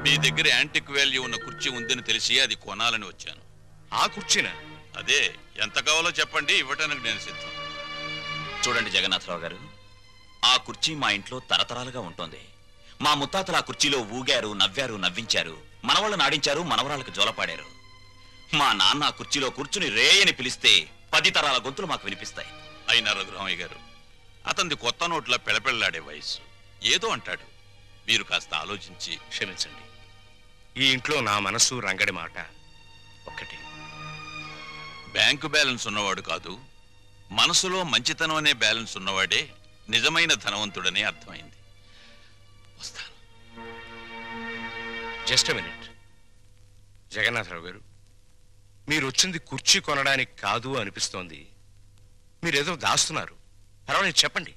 మీ దగ్గర antique value ఉన్న కుర్చీ ఉందని తెలిసి అది కొనాలని వచ్చాను ఆ కుర్చీనా అదే ఎంత కావాలో చెప్పండి ఇవ్వటానికి నేను సిద్ధం చూడండి జగన్నాథరావు గారు ఆ కుర్చీ మా ఇంట్లో తరతరాలుగా ఉంటుంది మా ముత్తాతలు ఆ కుర్చీలో ఊగారు నవ్వారు నవ్వించారు మనవాళ్ళు నాడించారు మనవరాలకు జోలపాడారు మా నాన్న ఆ కుర్చీలో కూర్చుని రే అని పిలిస్తే పది తరాల గొంతులు మాకు వినిపిస్తాయి అయినా రఘురామయ్య గారు అతనిది కొత్త నోట్ల పెళపెళ్లాడే వయస్సు ఏదో అంటాడు మీరు కాస్త ఆలోచించి క్షమించండి ఈ ఇంట్లో నా మనసు రంగడి మాట ఒక్కటి బ్యాంకు బ్యాలెన్స్ ఉన్నవాడు కాదు మనసులో మంచితనం అనే బ్యాలెన్స్ ఉన్నవాడే నిజమైన ధనవంతుడని అర్థమైంది వస్తాను జస్ట్ మినిట్ జగన్నాథరావు గారు మీరు వచ్చింది కుర్చీ కొనడానికి కాదు అనిపిస్తోంది మీరేదో దాస్తున్నారు పర్వాలేదు చెప్పండి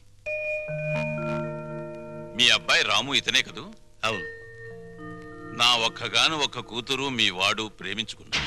మీ అబ్బాయి రాము ఇతనే కదూ అవును నా ఒక్కగాను ఒక్క కూతురు మీ వాడు ప్రేమించుకున్నాడు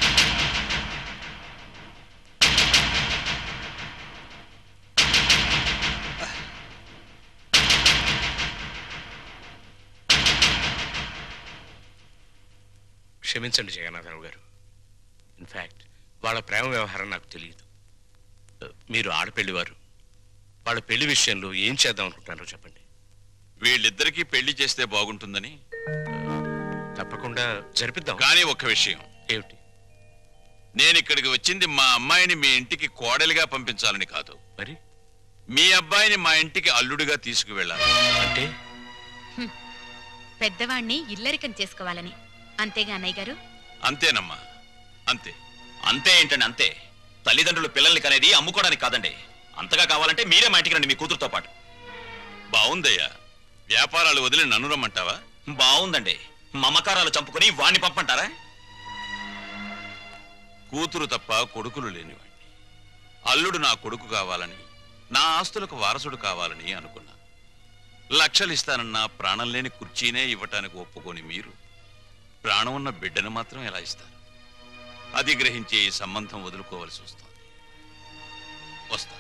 క్షమించండి జగన్నాథరావు గారు ఇన్ఫ్యాక్ట్ వాళ్ళ ప్రేమ వ్యవహారం నాకు తెలియదు మీరు ఆడపెళ్లివారు వాళ్ళ పెళ్లి విషయంలో ఏం చేద్దాం అనుకుంటున్నారో చెప్పండి వీళ్ళిద్దరికీ పెళ్లి చేస్తే బాగుంటుందని తప్పకుండా జరిపిద్దాం కానీ ఒక్క విషయం ఏమిటి నేను ఇక్కడికి వచ్చింది మా అమ్మాయిని మీ ఇంటికి కోడలిగా పంపించాలని కాదు మరి మీ అబ్బాయిని మా ఇంటికి అల్లుడిగా తీసుకువెళ్ళాలి అంటే పెద్దవాణ్ణి ఇల్లరికం చేసుకోవాలని అంతేగా అన్నయ్య గారు అంతేనమ్మా అంతే అంతే ఏంటండి అంతే తల్లిదండ్రులు పిల్లల్ని కనేది అమ్ముకోవడానికి కాదండి అంతగా కావాలంటే మీరే మా ఇంటికి రండి మీ కూతురుతో పాటు బాగుందయ్యా వ్యాపారాలు వదిలి నన్ను రమ్మంటావా బాగుందండి మమకారాలు చంపుకుని వాణ్ణి పంపంటారా కూతురు తప్ప కొడుకులు లేనివాణ్ణి అల్లుడు నా కొడుకు కావాలని నా ఆస్తులకు వారసుడు కావాలని అనుకున్నా లక్షలు ఇస్తానన్నా ప్రాణం లేని కుర్చీనే ఇవ్వటానికి ఒప్పుకొని మీరు ప్రాణం ఉన్న బిడ్డను మాత్రం ఎలా ఇస్తారు అది గ్రహించి ఈ సంబంధం వదులుకోవలసి వస్తుంది వస్తా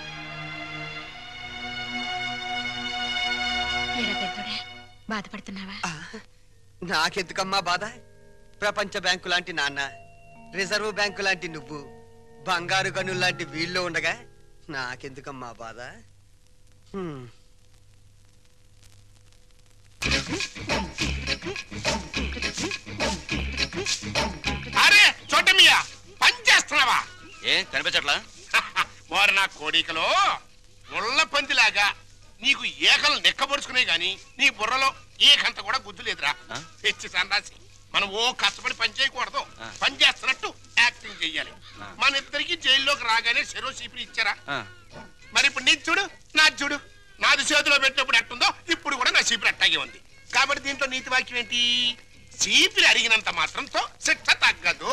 ఎరా పెద్దోడా బాధపడుతున్నావా నాకెందుకమ్మా బాధ ప్రపంచ బ్యాంకు లాంటి నాన్న రిజర్వ్ బ్యాంకు లాంటి నువ్వు బంగారు గనులు లాంటి వీళ్ళు ఉండగా నాకెందుకమ్మా బాధ హ్మ్. అరే చోటమియా పని చేస్తున్నావా ఏ కనిపించట్లా వారు నా కోడికలో ముళ్ళ పందిలాగా నీకు ఏకలు నెక్కబరుచుకునే గాని నీ బుర్రలో ఏకంత కూడా గుద్దు లేదురా ఆ? తెచ్చి సన్నాసి మనం ఓ కష్టపడి పని చేయకూడదు ఆ. పని చేస్తున్నట్టు యాక్టింగ్ చెయ్యాలి ఆ. మన ఇద్దరికి జైల్లోకి రాగానే చెరో చీపురు ఇచ్చారా ఆ, మరి ఇప్పుడు నీ చూడు నా చూడు నాది చేతిలో పెట్టినప్పుడు ఎట్టుందో ఇప్పుడు కూడా నా చీపురు అట్టాగే ఉంది కాబట్టి దీంట్లో నీతి వాక్యం ఏంటి చీపురు అడిగినంత మాత్రంతో శిక్ష తగ్గదు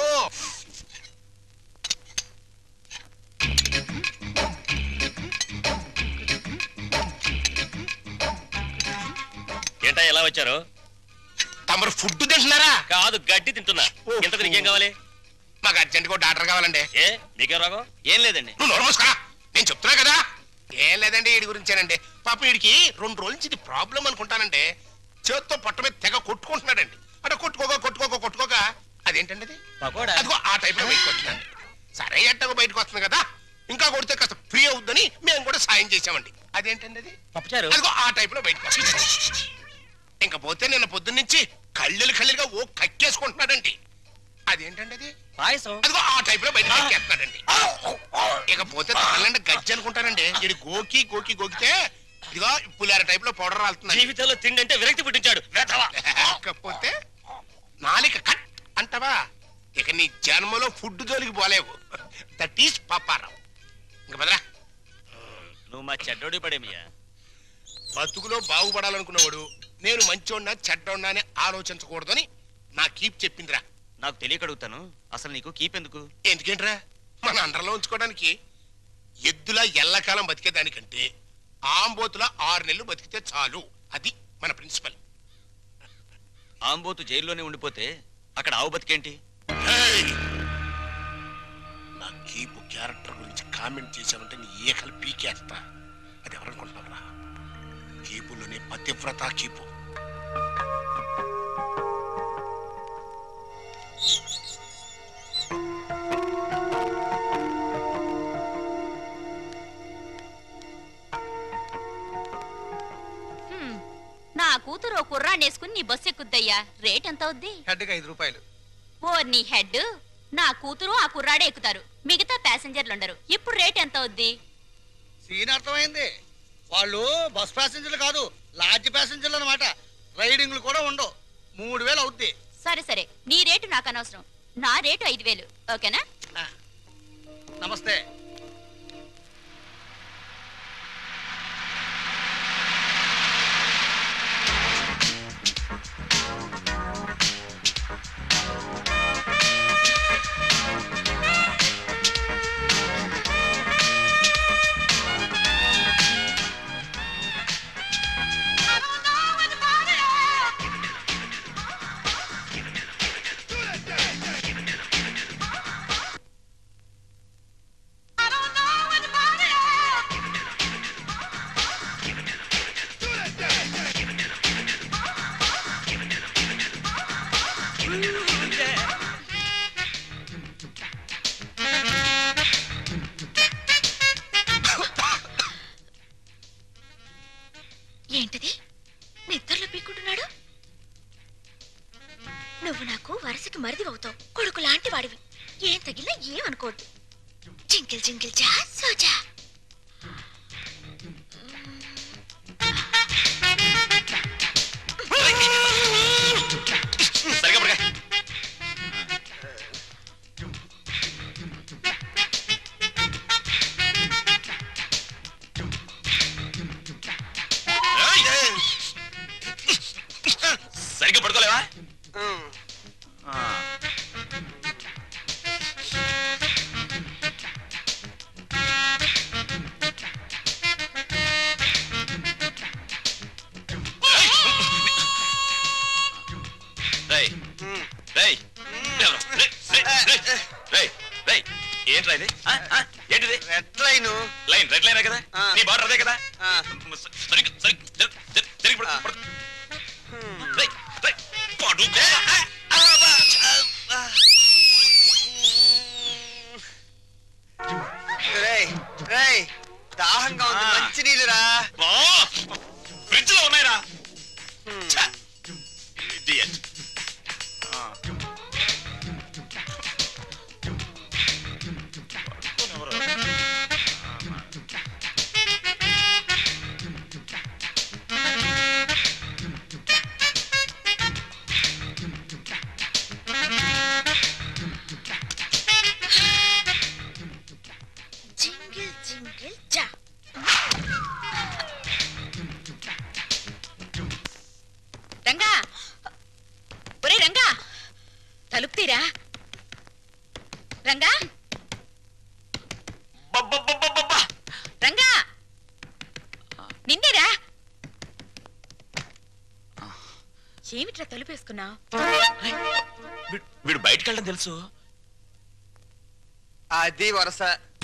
ఏంటా ఎలా వచ్చారు తమరు ఫుడ్ తింటున్నారా కాదు గడ్డి తింటున్నా ఇంత నీకేం కావాలి మాకు అర్జెంట్ గా డాక్టర్ కావాలండి ఏ నీకేం రాగం ఏం లేదండి నువ్వు నోరు మూసుకురా నేను చెప్తున్నా కదా ఏం లేదండి వీడి గురించేనండి పాప వీడికి రెండు రోజుల నుంచి ఇది ప్రాబ్లం అనుకుంటానండి చేత్తో పొట్ట మీద తెగ కొట్టుకుంటున్నాడండి అంటే కొట్టుకోక కొట్టుకోక కొట్టుకోక అదేంటండి అది పకోడా అదిగో ఆ టైప్ లో బయటకు వచ్చిందండి సరే ఎట్టగో బయటకు వస్తుంది కదా ఇంకా కొడితే కాస్త ఫ్రీ అవుద్దని మేము కూడా సాయం చేసామండి అదేంటండి అది పప్పుచారు అదిగో ఆ టైప్ లో బయటకు వస్తుంది ఇంకా పోతే నిన్న పొద్దున్న నుంచి కళ్ళెలు కళ్ళెలుగా ఓ కక్కేసుకుంటున్నాడండి అదేంటండి అది పాయసం అదిగో ఆ టైప్ లో బయట ఎక్కేస్తున్నాడండి ఇకపోతే తగలండి గజ్జి అనుకుంటానండి ఇది గోకి గోకి గోకితే ఇదిగో పులిహార టైప్ లో పౌడర్ రాలుతుంది జీవితంలో తిండి అంటే విరక్తి పుట్టించాడు వెధవ. లేకపోతే నాలిక కట్ అంటావా ఇక నీ జన్మలో ఫుడ్ జోలికి పోలేవు దట్ ఈస్ పప్పారావు ఇంక బదరా నువ్వు మా చెడ్డోడి పడేమియా బతుకులో బాగుపడాలనుకున్నవాడు నేను మంచోడినా చెడ్డోడినా అని ఆలోచించకూడదని నా కీప్ చెప్పిందిరా నాకు తెలియక అడుగుతాను అసలు నీకు కీప్ ఎందుకు ఎందుకేంట్రా మన అండర్లో ఉంచుకోవడానికి ఎద్దులా ఎల్లకాలం బతికేదానికంటే ఆంబోతులా ఆరు నెలలు బతికితే చాలు అది మన ప్రిన్సిపల్ ఆంబోతు జైల్లోనే ఉండిపోతే అక్కడ ఆవు బతికేంటి నా కీపు క్యారెక్టర్ గురించి కామెంట్ చేసామంటే నీ ఏకలు పీకేస్తా అది ఎవరనుకుంటున్నావురా కీపులోనే పతివ్రత కీపు కూతురు ఓ కుర్రాన్ని వేసుకుని నీ బస్సు ఎక్కుద్దయ్యా రేట్ ఎంత అవుద్ది హెడ్కి ఐదు రూపాయలు ఓ నీ హెడ్ నా కూతురు ఆ కుర్రాడే ఎక్కుతారు మిగతా ప్యాసింజర్లు ఉండరు ఇప్పుడు రేట్ ఎంత అవుద్ది సీన్ అర్థమైంది వాళ్ళు బస్ ప్యాసింజర్లు కాదు లాడ్జ్ ప్యాసింజర్లు అనమాట రైడింగ్లు కూడా ఉండవు మూడు వేలు అవుద్ది సరే సరే నీ రేటు నాకు అనవసరం నా రేటు ఐదు వేలు ఓకేనా నమస్తే ఏంటిది నిద్రలో పీక్కుంటున్నాడు నువ్వు నాకు వరుసకి మరిది అవుతావు కొడుకు లాంటి వాడివి ఏం తగిలినా ఏమనుకోవద్దు జింకిల్ జింకిల్ జా సోజా సరిగా పడగా సరిగ్గా పడుకోలేవా ఉమ్. ఆ. రేయ్ ఉమ్. రేయ్ ఎవరు? రేయ్, రేయ్, రేయ్, రేయ్, రేయ్. ఏంట్రా ఇది ఆ, ఆ, ఏంటిది red line line red line కదా ఆ. నీ బార్డర్ అదే కదా ఆ. సరిగ్గా సరిగ్గా జరి- జరి- జరిగి పడుకో, ఆ. పడుకో. హ్మ్. రేయ్, రేయ్, పడుకో. రేయ్ రేయ్ దాహంగా ఉంది ఆ. మంచి నీళ్ళురా బా, ఫ్రిడ్జ్ లో ఉన్నాయిరా హ్మ్. ఛ! Idiot. ఆ. పడుకోనివ్వరు. జింగిల్ జింగిల్ జా రంగా ఒరే రంగా తలుపు తీరా రంగా బబ్బబ్బబ్బబ్బబ్బా. రంగా నిన్నేరా ఏమిట్రా తలుపేసుకున్నావు వీడు- వీడు బయటకు వెళ్ళడం తెలుసు అది వరస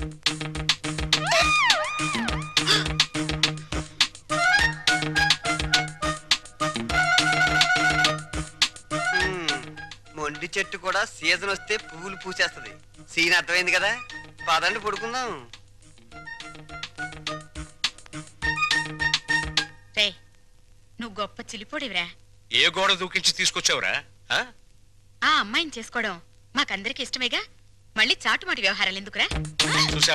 హ్మ్. మొండి చెట్టు కూడా సీజన్ వస్తే పువ్వులు పూసేస్తది సీన్ అర్థమైంది కదా పదండి పడుకుందాం రే నువ్వు గొప్ప చిలిపోడివిరా ఏ గోడ దూకించి తీసుకొచ్చావురా ఆ? ఆ అమ్మాయిని చేసుకోవడం మాకందరికి ఇష్టమేగా మళ్ళీ చాటుమాటి వ్యవహారాలు ఎందుకురా చూసావా